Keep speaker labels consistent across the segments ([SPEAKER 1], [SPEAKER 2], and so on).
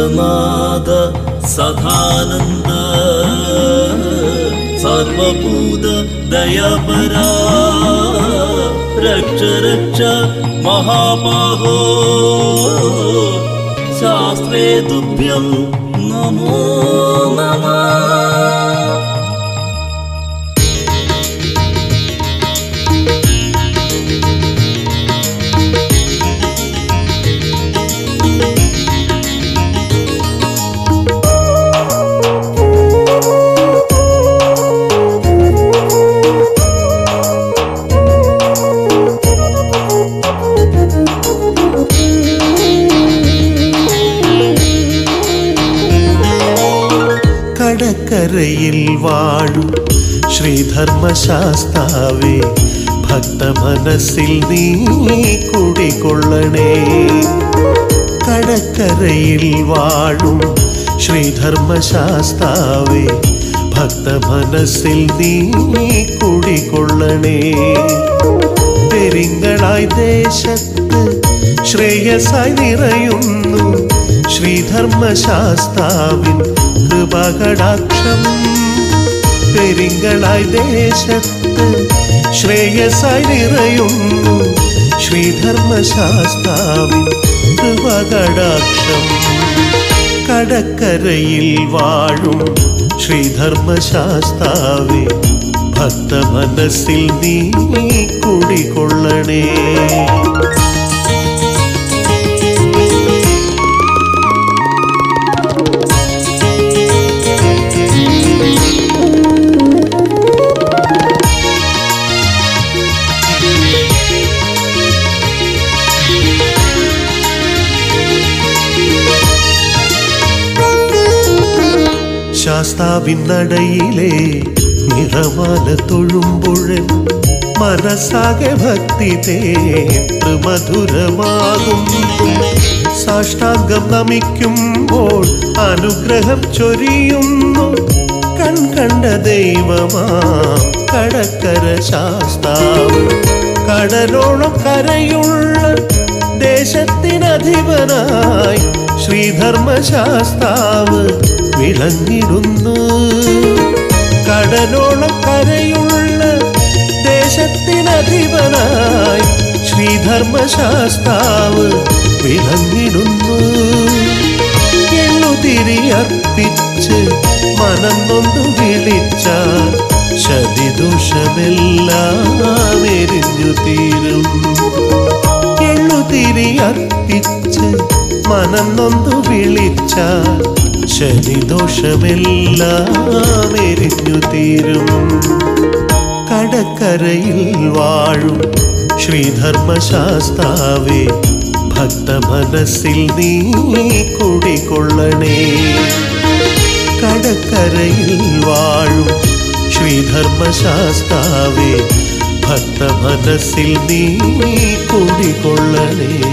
[SPEAKER 1] സർവനാഥ സദാനന്ദ സർവഭൂത ദയപരാ രക്ഷ രക്ഷ മഹാബാഹോ ശാസ്ത്രേ തുഭ്യം നമോ നമ
[SPEAKER 2] കടക്കരയിൽ വാഴും ശ്രീധർമ്മശാസ്താവേ ഭക്തമനസ്സിൽ നീ കുടികൊള്ളണേ കടക്കരയിൽ വാഴും ശ്രീധർമ്മശാസ്താവേ ഭക്തമനസ്സിൽ നീ കുടികൊള്ളണേ പെരിങ്ങളായി ദേശത്ത് ശ്രേയസായി നിറയുന്നു ശ്രീധർമ്മശാസ്താവിൻ കൃപകടാക്ഷം പെരിങ്ങളായി ദേശത്ത് ശ്രേയസായി നിറയുന്നു ശ്രീധർമ്മശാസ്താവിൻ കൃപകടാക്ഷം കടക്കരയിൽ വാഴും ശ്രീധർമ്മശാസ്താവേ ഭക്തമനസ്സിൽ നീ കുടികൊള്ളണേ ശാസ്താവിൻ നടയിലെ നിറമാല തൊഴുമ്പുഴൻ മനസ്സാകെ ഭക്തി തേട്ട് മധുരമാകുന്നു സാഷ്ടാംഗം നമിക്കുമ്പോൾ അനുഗ്രഹം ചൊരിയുന്നു കൺകണ്ട ദൈവമാ കടക്കര ശാസ്താവ് കടലോളം കരയുള്ള ദേശത്തിനധിപനായി ശ്രീധർമ്മശാസ്താവ് വിളങ്ങിടുന്നു കടലോളം കരയുള്ള ദേശത്തിനധിപനായി ശ്രീധർമ്മശാസ്താവ് വിളങ്ങിടുന്നു എള്ളുതിരി അർപ്പിച്ച് മനം നൊന്നു വിളിച്ചാൽ ശതിദോഷമെല്ലാം എരിഞ്ഞു തീരും എള്ളുതിരി അർപ്പിച്ച് മനം നൊന്നു വിളിച്ചാൽ ശനിദോഷമെല്ലാം എരിഞ്ഞു തീരും കടക്കരയിൽ വാഴും ശ്രീധർമ്മശാസ്താവേ ഭക്തമനസ്സിൽ നീ കുടികൊള്ളണേ കടക്കരയിൽ വാഴും ശ്രീധർമ്മശാസ്താവേ ഭക്തമനസ്സിൽ നീ കുടികൊള്ളണേ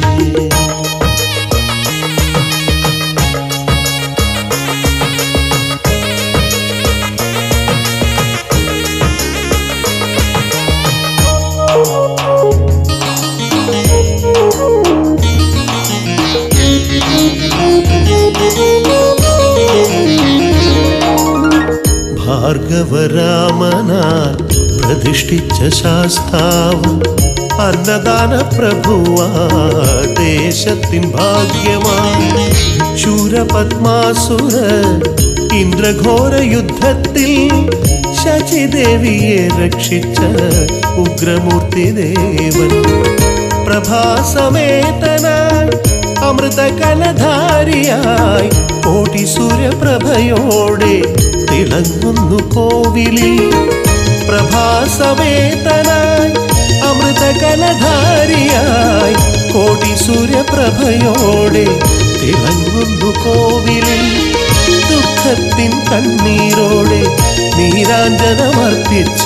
[SPEAKER 2] ഭാർഗവരാമനാൽ പ്രതിഷ്ഠിച്ച ശാസ്താവ് അന്നദാന പ്രഭുവാ ദേശത്തിൻ ഭാഗ്യമാണ് ശൂരപത്മാസുര ഇന്ദ്രഘോര യുദ്ധത്തിൽ ശചിദേവിയെ രക്ഷിച്ച ഉഗ്രമൂർത്തി ദേവൻ പ്രഭാസമേതനായി അമൃതകലധാരിയായി കോടി സൂര്യപ്രഭയോടെ തിളങ്ങുന്നു കോവിലിൽ പ്രഭാസമേതനായി അമൃതകലധാരിയായി കോടി സൂര്യപ്രഭയോടെ തിളങ്ങുന്നു കോവിലിൽ ദുഃഖത്തിൻ കണ്ണീരോടെ നീരാഞ്ജനമർപ്പിച്ച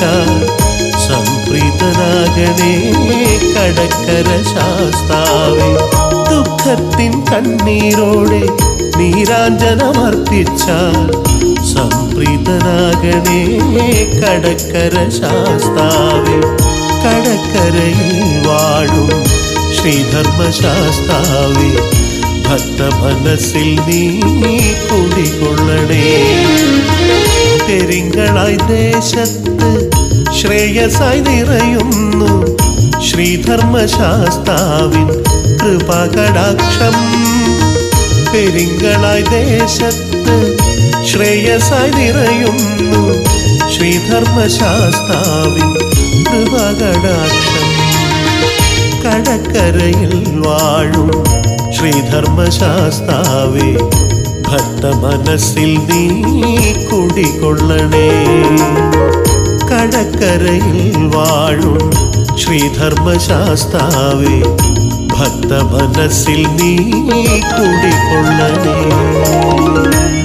[SPEAKER 2] സംപ്രീതനാകണേ കടക്കര ശാസ്താവേ ദുഃഖത്തിൻ കണ്ണീരോടെ നീരാഞ്ജനമർപ്പിച്ച സംപ്രീതനാകണേ കടക്കര ശാസ്താവേ കടക്കരയിൽ വാഴും ശ്രീധർമ്മശാസ്താവേ ഭക്തമനസ്സിൽ നീ കുടികൊള്ളണേ പെരിങ്ങളായി ദേശത്ത് ശ്രേയസായി നിറയുന്നു ശ്രീധർമ്മശാസ്താവിൻ കൃപകടാക്ഷം പെരിങ്ങളായി ദേശത്ത് ശ്രേയസായി നിറയുന്നു ശ്രീധർമ്മശാസ്താവിൻ കൃപകടാക്ഷം കടക്കരയിൽ വാഴും ശ്രീധർമ്മശാസ്താവേ ഭക്തമനസ്സിൽ നീ കുടികൊള്ളണേ കടക്കരയിൽ വാഴും ശ്രീധർമ്മശാസ്താവേ ഭക്തമനസ്സിൽ നീ കുടികൊള്ളണേ